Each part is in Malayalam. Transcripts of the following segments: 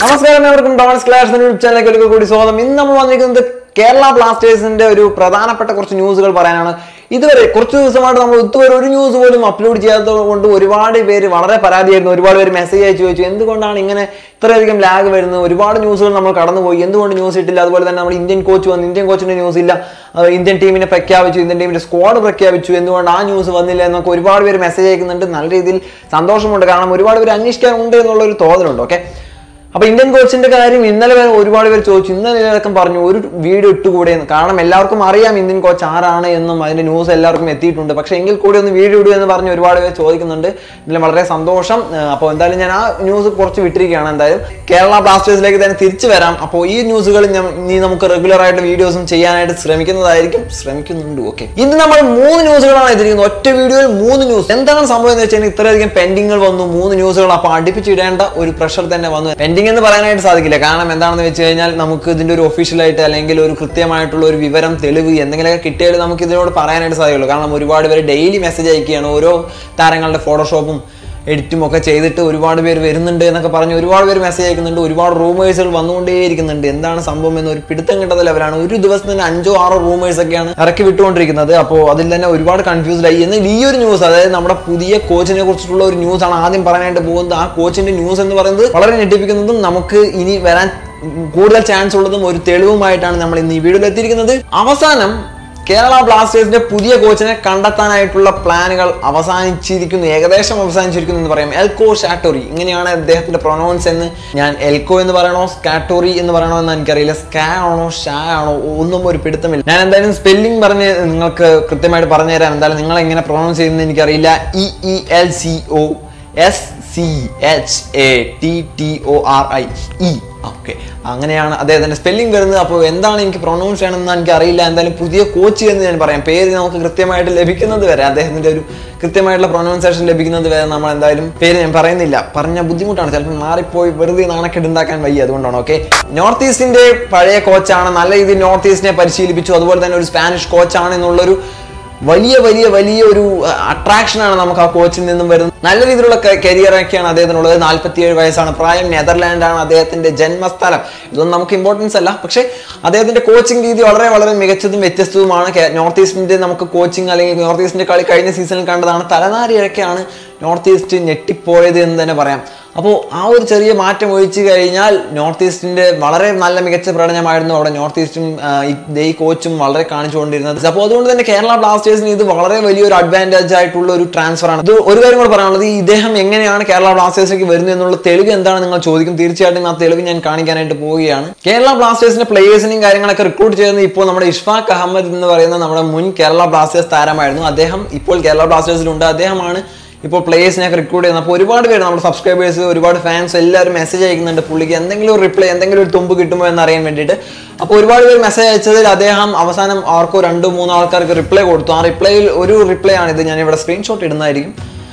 നമസ്കാരം എവർക്കും ഡോൺസ് ക്ലാഷ് യൂട്യൂബ് ചാനലിലേക്ക് ഒരിക്കൽ കൂടി സ്വാഗതം ഇന്ന് നമ്മൾ വന്നിരിക്കുന്നത് കേരള ബ്ലാസ്റ്റേഴ്സിന്റെ ഒരു പ്രധാനപ്പെട്ട കുറച്ച് ന്യൂസുകൾ പറയാനാണ് ഇതുവരെ കുറച്ച് ദിവസമായിട്ട് നമ്മൾ ഇതുവരെ ഒരു ന്യൂസ് പോലും അപ്ലോഡ് ചെയ്യാത്തത് കൊണ്ട് ഒരുപാട് പേര് വളരെ പരാതിയായിരുന്നു ഒരുപാട് പേര് മെസ്സേജ് അയച്ചു ചോദിച്ചു എന്തുകൊണ്ടാണ് ഇങ്ങനെ ഇത്രയധികം ലാഗ് വരുന്നത് ഒരുപാട് ന്യൂസുകൾ നമ്മൾ കടന്നുപോയി എന്തുകൊണ്ട് ന്യൂസ് ഇട്ടില്ല അതുപോലെ തന്നെ നമ്മൾ ഇന്ത്യൻ കോച്ച് വന്നു ഇന്ത്യൻ കോച്ചിന്റെ ന്യൂസ് ഇല്ല അത് ഇന്ത്യൻ ടീമിനെ പ്രഖ്യാപിച്ചു ഇന്ത്യൻ ടീമിന്റെ സ്ക്വാഡ് പ്രഖ്യാപിച്ചു എന്തുകൊണ്ട് ആ ന്യൂസ് വന്നില്ല എന്നൊക്കെ ഒരുപാട് പേര് മെസ്സേജ് അയക്കുന്നുണ്ട് നല്ല രീതിയിൽ സന്തോഷമുണ്ട് കാരണം ഒരുപാട് പേര് അന്വേഷിക്കാനുണ്ട് എന്നുള്ള ഒരു തോന്നലുണ്ട് ഓക്കെ അപ്പൊ ഇന്ത്യൻ കോച്ചിന്റെ കാര്യം ഇന്നലെ വരെ ഒരുപാട് പേര് ചോദിച്ചു ഇന്നലെ ഇതൊക്കെ പറഞ്ഞു ഒരു വീഡിയോ ഇട്ടുകൂടെ എന്ന് കാരണം എല്ലാവർക്കും അറിയാം ഇന്ത്യൻ കോച്ച് ആരാണ് എന്നും അതിന്റെ ന്യൂസ് എല്ലാവർക്കും എത്തിയിട്ടുണ്ട് പക്ഷെ എങ്കിൽ കൂടി ഒന്ന് വീഡിയോ ഇടുക എന്ന് പറഞ്ഞ് ഒരുപാട് പേര് ചോദിക്കുന്നുണ്ട് ഇതിൽ വളരെ സന്തോഷം അപ്പോൾ എന്തായാലും ഞാൻ ആ ന്യൂസ് കുറച്ച് വിട്ടിരിക്കുകയാണ് എന്തായാലും കേരള ബ്ലാസ്റ്റേഴ്സിലേക്ക് തന്നെ തിരിച്ചു വരാം അപ്പോൾ ഈ ന്യൂസുകൾ ഞാൻ ഇനി നമുക്ക് റെഗുലർ ആയിട്ട് വീഡിയോസും ചെയ്യാനായിട്ട് ശ്രമിക്കുന്നതായിരിക്കും ശ്രമിക്കുന്നുണ്ട് ഓക്കെ ഇന്ന് നമ്മൾ മൂന്ന് ന്യൂസുകളാണ് എത്തിയിരിക്കുന്നത് ഒറ്റ വീഡിയോയിൽ മൂന്ന് ന്യൂസ് എന്താണ് സംഭവം എന്ന് വെച്ചാൽ ഇത്രയധികം പെൻഡിങ്ങുകൾ വന്നു മൂന്ന് ന്യൂസുകൾ അപ്പോൾ അടുപ്പിച്ചിടേണ്ട ഒരു പ്രഷർ തന്നെ വന്നു പെൻഡിങ് എന്ന് പറയാനായിട്ട് സാധിക്കില്ല കാരണം എന്താണെന്ന് വെച്ച് കഴിഞ്ഞാൽ നമുക്ക് ഇതിന്റെ ഒരു ഒഫീഷ്യലായിട്ട് അല്ലെങ്കിൽ ഒരു കൃത്യമായിട്ടുള്ള ഒരു വിവരം തെളിവ് എന്തെങ്കിലുമൊക്കെ കിട്ടിയാൽ നമുക്ക് ഇതിനോട് പറയാനായിട്ട് സാധിക്കുള്ളൂ കാരണം ഒരുപാട് പേര് ഡെയിലി മെസ്സേജ് അയക്കുകയാണ് ഓരോ താരങ്ങളുടെ ഫോട്ടോഷോപ്പും എഡിറ്റും ഒക്കെ ചെയ്തിട്ട് ഒരുപാട് പേര് വരുന്നുണ്ട് എന്നൊക്കെ പറഞ്ഞ് ഒരുപാട് പേര് മെസ്സേജ് അയക്കുന്നുണ്ട് ഒരുപാട് റൂമേഴ്സുകൾ വന്നുകൊണ്ടേയിരിക്കുന്നുണ്ട് എന്താണ് സംഭവം എന്ന് ഒരു പിടുത്തം കിട്ടാത്ത ലെവലാണ് ഒരു ദിവസം തന്നെ അഞ്ചോ ആറോ റൂമേഴ്സ് ഒക്കെയാണ് ഇറക്കി വിട്ടുകൊണ്ടിരിക്കുന്നത് അപ്പോൾ അതിൽ തന്നെ ഒരുപാട് കൺഫ്യൂസ്ഡ് ആയി എന്നാൽ ഈ ഒരു ന്യൂസ് അതായത് നമ്മുടെ പുതിയ കോച്ചിനെ കുറിച്ചിട്ടുള്ള ഒരു ന്യൂസ് ആണ് ആദ്യം പറയാനായിട്ട് പോകുന്നത് ആ കോച്ചിന്റെ ന്യൂസ് എന്ന് പറയുന്നത് വളരെ ഞെട്ടിപ്പിക്കുന്നതും നമുക്ക് ഇനി വരാൻ കൂടുതൽ ചാൻസ് ഉള്ളതും ഒരു തെളിവുമായിട്ടാണ് നമ്മൾ ഇന്ന് ഈ വീഡിയോയിൽ എത്തിയിരിക്കുന്നത് അവസാനം കേരള ബ്ലാസ്റ്റേഴ്സിന്റെ പുതിയ കോച്ചിനെ കണ്ടെത്താനായിട്ടുള്ള പ്ലാനുകൾ അവസാനിച്ചിരിക്കുന്നു ഏകദേശം അവസാനിച്ചിരിക്കുന്നു എന്ന് പറയാം എൽകോ ഷാറ്റോറി ഇങ്ങനെയാണ് അദ്ദേഹത്തിന്റെ പ്രൊനൗൺസ് എന്ന് ഞാൻ എൽകോ എന്ന് പറയണോ സ്കാറ്റോറി എന്ന് പറയണോ എന്ന് എനിക്കറിയില്ല സ്കാ ആണോ ഷാ ആണോ ഒന്നും ഒരു പിടുത്തമില്ല ഞാൻ എന്തായാലും സ്പെല്ലിംഗ് പറഞ്ഞ് നിങ്ങൾക്ക് കൃത്യമായിട്ട് പറഞ്ഞു തരാം എന്തായാലും നിങ്ങൾ എങ്ങനെ പ്രൊനൗൺസ് ചെയ്യുന്നത് എനിക്കറിയില്ല E E L C O S C H A T T O R I E okay അങ്ങനെയാണ് അദ്ദേഹത്തിന്റെ സ്പെല്ലിംഗ് വരുന്നത് അപ്പോൾ എന്താണ് എനിക്ക് പ്രൊനൗൺസ് ചെയ്യണമെന്ന് എനിക്ക് അറിയില്ല എന്തായാലും പുതിയ കോച്ച് എന്ന് ഞാൻ പറയാം പേര് നമുക്ക് കൃത്യമായിട്ട് ലഭിക്കുന്നത് വരെ അദ്ദേഹത്തിന്റെ ഒരു കൃത്യമായിട്ടുള്ള പ്രൊനൗൺസേഷൻ ലഭിക്കുന്നത് വരെ നമ്മൾ എന്തായാലും പേര് ഞാൻ പറയുന്നില്ല പറഞ്ഞ ബുദ്ധിമുട്ടാണ് ചിലപ്പോൾ മാറിപ്പോയി വെറുതെ നാണക്കെട്ട് ഉണ്ടാക്കാൻ വയ്യ അതുകൊണ്ടാണ് ഓക്കെ നോർത്ത് ഈസ്റ്റിന്റെ പഴയ കോച്ചാണ് നല്ല രീതിയിൽ നോർത്ത് ഈസ്റ്റിനെ പരിശീലിപ്പിച്ചു അതുപോലെ തന്നെ ഒരു സ്പാനിഷ് കോച്ചാണ് എന്നുള്ളൊരു വലിയ വലിയ വലിയ ഒരു അട്രാക്ഷനാണ് നമുക്ക് ആ കോച്ചിൽ നിന്നും വരുന്നത് നല്ല രീതിയിലുള്ള കരിയർ ഒക്കെയാണ് അദ്ദേഹത്തിനുള്ളത് നാല്പത്തിയേഴ് വയസ്സാണ് പ്രായം നെതർലാൻഡാണ് അദ്ദേഹത്തിന്റെ ജന്മസ്ഥലം ഇതൊന്നും നമുക്ക് ഇമ്പോർട്ടൻസ് അല്ല പക്ഷേ അദ്ദേഹത്തിന്റെ കോച്ചിങ് രീതി വളരെ വളരെ മികച്ചതും വ്യത്യസ്തവുമാണ് കേ- നോർത്ത് ഈസ്റ്റിന്റെ നമുക്ക് കോച്ചിങ് അല്ലെങ്കിൽ നോർത്ത് ഈസ്റ്റിന്റെ കളി കഴിഞ്ഞ സീസണിൽ കണ്ടതാണ് തലനാരിഴക്കാണ് നോർത്ത് ഈസ്റ്റ് ഞെട്ടിപ്പോയത് എന്ന് തന്നെ പറയാം അപ്പോൾ ആ ഒരു ചെറിയ മാറ്റം ഒഴിച്ചു കഴിഞ്ഞാൽ നോർത്ത് ഈസ്റ്റിന്റെ വളരെ നല്ല മികച്ച പ്രകടനമായിരുന്നു അവിടെ നോർത്ത് ഈസ്റ്റും ആ, ഈ- ഈ കോച്ചും വളരെ കാണിച്ചുകൊണ്ടിരുന്നത് അപ്പോൾ അതുകൊണ്ട് തന്നെ കേരള ബ്ലാസ്റ്റേഴ്സിന് ഇത് വളരെ വലിയൊരു അഡ്വാൻറ്റേജ് ആയിട്ടുള്ള ഒരു ട്രാൻസ്ഫർ ആണ് ഇത് ഒരു കാര്യം കൂടെ പറയാനുള്ളത് ഈ ഇദ്ദേഹം എങ്ങനെയാണ് കേരള ബ്ലാസ്റ്റേഴ്സിലേക്ക് വരുന്നത് എന്നുള്ള തെളിവ് എന്താണ് നിങ്ങൾ ചോദിക്കും തീർച്ചയായിട്ടും ആ തെളിവ് ഞാൻ കാണിക്കാനായിട്ട് പോവുകയാണ് കേരള ബ്ലാസ്റ്റേഴ്സിന്റെ പ്ലേയേഴ്സിനെയും കാര്യങ്ങളൊക്കെ റിക്രൂട്ട് ചെയ്യുന്നത് ഇപ്പോൾ നമ്മുടെ ഇഷ്ഫാഖ് അഹമ്മദ് എന്ന് പറയുന്ന നമ്മുടെ മുൻ കേരള ബ്ലാസ്റ്റേഴ്സ് താരമായിരുന്നു അദ്ദേഹം ഇപ്പോൾ കേരള ബ്ലാസ്റ്റേഴ്സിലുണ്ട് അദ്ദേഹമാണ് ഇപ്പോൾ പ്ലേയേഴ്സിനെയൊക്കെ റിക്രൂട്ട് ചെയ്യുന്നത് അപ്പോൾ ഒരുപാട് പേര് നമ്മുടെ സബ്സ്ക്രൈബേഴ്സ് ഒരുപാട് ഫാൻസ് എല്ലാവരും മെസ്സേജ് അയക്കുന്നുണ്ട് പുള്ളിക്ക് എന്തെങ്കിലും ഒരു റിപ്ലൈ എന്തെങ്കിലും ഒരു തുമ്പ് കിട്ടുമോ എന്ന് അറിയാൻ വേണ്ടിയിട്ട് അപ്പോൾ ഒരുപാട് പേര് മെസ്സേജ് അയച്ചതിൽ അദ്ദേഹം അവസാനം ആർക്കോ രണ്ടോ മൂന്നോ ആൾക്കാർക്ക് റിപ്ലൈ കൊടുത്തു ആ റിപ്ലൈയിൽ ഒരു റിപ്ലൈ ആണ് ഇത് ഞാൻ ഇവിടെ സ്ക്രീൻഷോട്ട് ഇടുന്നതായിരിക്കും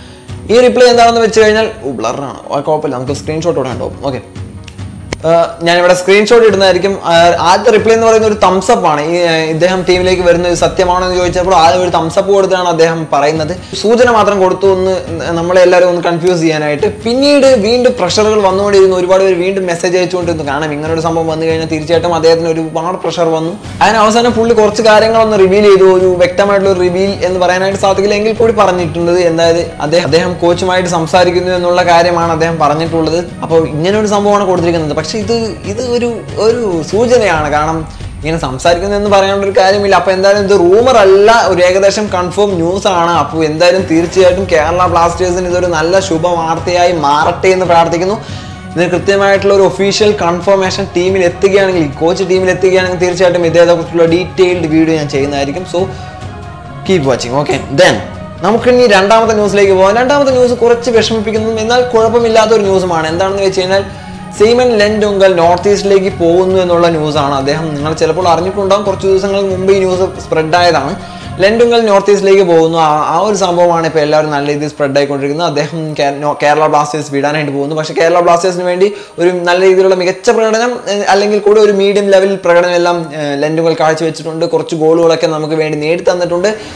ഈ റിപ്ലൈ എന്താണെന്ന് വെച്ച് കഴിഞ്ഞാൽ ബ്ലറാണ് കുഴപ്പമില്ല നമുക്ക് സ്ക്രീൻഷോട്ട് ഇടാൻ ഓക്കെ ഞാനിവിടെ സ്ക്രീൻഷോട്ട് ഇടുന്നതായിരിക്കും ആ, ആദ്യത്തെ റിപ്ലൈ എന്ന് പറയുന്ന ഒരു തംസപ്പ് ആണ് ഈ ആ, ഇദ്ദേഹം ടീമിലേക്ക് വരുന്നത് സത്യമാണോ എന്ന് ചോദിച്ചപ്പോൾ ആദ്യം ഒരു തംസപ്പ് കൊടുത്താണ് അദ്ദേഹം പറയുന്നത് സൂചന മാത്രം കൊടുത്തു ഒന്ന് നമ്മളെ എല്ലാവരും ഒന്ന് കൺഫ്യൂസ് ചെയ്യാനായിട്ട് പിന്നീട് വീണ്ടും പ്രഷറുകൾ വന്നുകൊണ്ടിരുന്നു ഒരുപാട് പേര് വീണ്ടും മെസ്സേജ് അയച്ചുകൊണ്ടിരുന്നു കാരണം ഇങ്ങനെ ഒരു സംഭവം വന്നു കഴിഞ്ഞാൽ തീർച്ചയായിട്ടും അദ്ദേഹത്തിന് ഒരുപാട് പ്രഷർ വന്നു അതിന് അവസാനം പുള്ളി കുറച്ച് കാര്യങ്ങളൊന്ന് റിവീൽ ചെയ്തു ഒരു വ്യക്തമായിട്ടുള്ള ഒരു റിവീൽ എന്ന് പറയാനായിട്ട് സാധിക്കില്ല എങ്കിൽ കൂടി പറഞ്ഞിട്ടുണ്ട് എന്തായത് അദ്ദേഹം അദ്ദേഹം കോച്ചുമായിട്ട് സംസാരിക്കുന്നു എന്നുള്ള കാര്യമാണ് അദ്ദേഹം പറഞ്ഞിട്ടുള്ളത് അപ്പോൾ ഇങ്ങനെ ഒരു സംഭവമാണ് കൊടുത്തിരിക്കുന്നത് പക്ഷെ ഇത് ഇത് ഒരു ഒരു സൂചനയാണ് കാരണം ഇങ്ങനെ സംസാരിക്കുന്നു എന്ന് പറയാനുള്ള ഒരു കാര്യമില്ല അപ്പൊ എന്തായാലും ഇത് റൂമർ അല്ല ഒരു ഏകദേശം കൺഫേം ന്യൂസ് ആണ് അപ്പോൾ എന്തായാലും തീർച്ചയായിട്ടും കേരള ബ്ലാസ്റ്റേഴ്സിന് ഇതൊരു നല്ല ശുഭവാർത്തയായി മാറട്ടെ എന്ന് പ്രാർത്ഥിക്കുന്നു ഇതിന് കൃത്യമായിട്ടുള്ള ഒരു ഒഫീഷ്യൽ കൺഫർമേഷൻ ടീമിൽ എത്തുകയാണെങ്കിൽ കോച്ച് ടീമിൽ എത്തുകയാണെങ്കിൽ തീർച്ചയായിട്ടും ഇതേക്കുറിച്ചുള്ള ഡീറ്റെയിൽഡ് വീഡിയോ ഞാൻ ചെയ്യുന്നതായിരിക്കും so keep watching okay then നമുക്ക് ഇനി രണ്ടാമത്തെ ന്യൂസിലേക്ക് പോകാം രണ്ടാമത്തെ ന്യൂസ് കുറച്ച് വിഷമിപ്പിക്കുന്നതും എന്നാൽ കുഴപ്പമില്ലാത്ത ഒരു ന്യൂസുമാണ് എന്താണെന്ന് വെച്ച് കഴിഞ്ഞാൽ സീമൻ ലെൻഡുങ്കൽ നോർത്ത് ഈസ്റ്റിലേക്ക് പോകുന്നു എന്നുള്ള ന്യൂസാണ് അദ്ദേഹം നിങ്ങൾ ചിലപ്പോൾ അറിഞ്ഞിട്ടുണ്ടാകും കുറച്ച് ദിവസങ്ങൾക്ക് മുമ്പ് ഈ ന്യൂസ് സ്പ്രെഡ് ആയതാണ് ലെൻഡുങ്കൽ നോർത്ത് ഈസ്റ്റിലേക്ക് പോകുന്നു ആ ആ ഒരു സംഭവമാണ് ഇപ്പോൾ എല്ലാവരും നല്ല രീതിയിൽ സ്പ്രെഡ് ആയിക്കൊണ്ടിരിക്കുന്നത് അദ്ദേഹം കേ- നോ- കേരള ബ്ലാസ്റ്റേഴ്സ് വിടാനായിട്ട് പോകുന്നു പക്ഷേ കേരള ബ്ലാസ്റ്റേഴ്സിന് വേണ്ടി ഒരു നല്ല രീതിയിലുള്ള മികച്ച പ്രകടനം ഏഹ്, അല്ലെങ്കിൽ കൂടെ ഒരു മീഡിയം ലെവൽ പ്രകടനം എല്ലാം ഏഹ്, ലെൻഡുകൾ കാഴ്ചവെച്ചിട്ടുണ്ട് കുറച്ച് ഗോളുകളൊക്കെ നമുക്ക് വേണ്ടി നേടി തന്നിട്ടുണ്ട്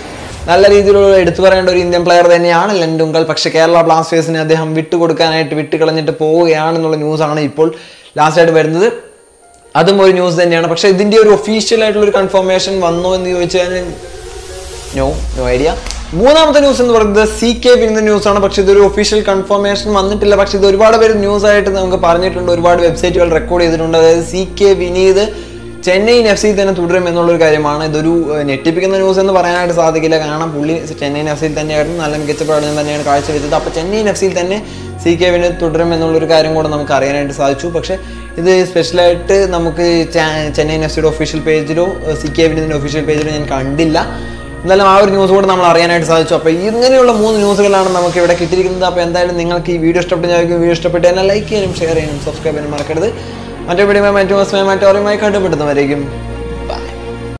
നല്ല രീതിയിലുള്ള എടുത്തു പറയേണ്ട ഒരു ഇന്ത്യൻ പ്ലെയർ തന്നെയാണ് ലെൻഡുങ്കൽ പക്ഷേ കേരള ബ്ലാസ്റ്റേഴ്സിനെ അദ്ദേഹം വിട്ടുകൊടുക്കാനായിട്ട് വിട്ടുകളഞ്ഞിട്ട് പോവുകയാണെന്നുള്ള ന്യൂസാണ് ഇപ്പോൾ ലാസ്റ്റായിട്ട് വരുന്നത് അതും ഒരു ന്യൂസ് തന്നെയാണ് പക്ഷേ ഇതിൻ്റെ ഒരു ഒഫീഷ്യൽ ആയിട്ടുള്ള ഒരു കൺഫർമേഷൻ വന്നോ എന്ന് ചോദിച്ചാൽ നോ നോ ഐഡിയ മൂന്നാമത്തെ ന്യൂസ് എന്ന് പറയുന്നത് സി കെ വിനുന്ന ന്യൂസ് ആണ് പക്ഷേ ഇതൊരു ഒഫീഷ്യൽ കൺഫർമേഷൻ വന്നിട്ടില്ല പക്ഷേ ഇത് ഒരുപാട് പേര് ന്യൂസ് ആയിട്ട് നമുക്ക് പറഞ്ഞിട്ടുണ്ട് ഒരുപാട് വെബ്സൈറ്റുകൾ റെക്കോർഡ് ചെയ്തിട്ടുണ്ട് അതായത് C K Vineeth Chennaiyin F C തന്നെ തുടരും എന്നുള്ളൊരു കാര്യമാണ് ഇതൊരു ഏഹ്, ഞെട്ടിപ്പിക്കുന്ന ന്യൂസ് എന്ന് പറയാനായിട്ട് സാധിക്കില്ല കാരണം പുള്ളി ചെന്നൈയിൻ എഫ് സിയിൽ തന്നെയായിരുന്നു നല്ല മികച്ച പ്രകടനം തന്നെയാണ് കാഴ്ചവെച്ചത് അപ്പോൾ ചെന്നൈയിൻ എഫ് സിയിൽ തന്നെ സി കെ വിനീത് തുടരും എന്നുള്ളൊരു കാര്യം കൂടെ നമുക്ക് അറിയാനായിട്ട് സാധിച്ചു പക്ഷേ ഇത് സ്പെഷ്യലായിട്ട് നമുക്ക് ചെ- ചെന്നൈയിൻ എഫ് സിയുടെ ഒഫീഷ്യൽ പേജിലോ സി കെ വിനീതിൻ്റെ ഒഫീഷ്യൽ പേജിലോ ഞാൻ കണ്ടില്ല എന്തായാലും ആ ഒരു ന്യൂസ് കൂടെ നമ്മൾ അറിയാനായിട്ട് സാധിച്ചു അപ്പോൾ ഇങ്ങനെയുള്ള മൂന്ന് ന്യൂസുകളാണ് നമുക്ക് ഇവിടെ കിട്ടിയിരിക്കുന്നത് അപ്പോൾ എന്തായാലും നിങ്ങൾക്ക് ഈ വീഡിയോ ഇഷ്ടപ്പെട്ട് ഞാൻ വീഡിയോ ഇഷ്ടപ്പെട്ട് എന്നെ ലൈക്ക് ചെയ്യാനും ഷെയർ ചെയ്യാനും സബ്സ്ക്രൈബ് ചെയ്യാനും മറക്കരുത് മറ്റേ വീഡിയോ മറ്റു ദിവസമായി മറ്റോറുമായി കണ്ടുപിടുന്നവരേക്കും